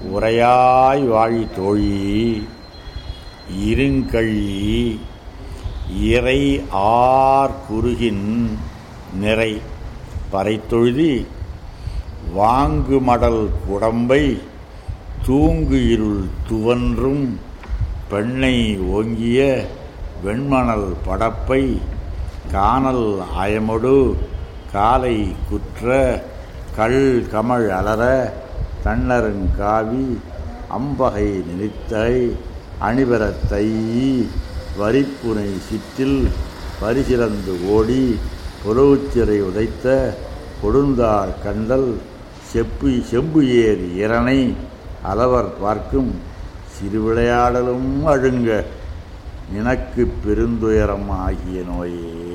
உரையாய் வாழி தோழி இருங்கழி இறை ஆர் குறுகின் நிறை பறைத்தொழுதி வாங்கு மடல் குடம்பை தூங்கு இருள் துவன்றும் பெண்ணை ஓங்கிய வெண்மணல் படப்பை காணல் அயமொடு காலை குற்ற கள் கமழ் அலர தன்னருங்காவி அம்பகை நினைத்தை அணிபெறத் தையி வரிப்புனை சிற்றில் பரிசிறந்து ஓடி புறவுச்சிறை உதைத்த கொடுந்தார் கண்டல் செப்பு செம்பு ஏர் இரணை அளவர் பார்க்கும் சிறுவிளையாடலும் அழுங்க நினக்கு பெருந்துயரம் ஆகிய நோயே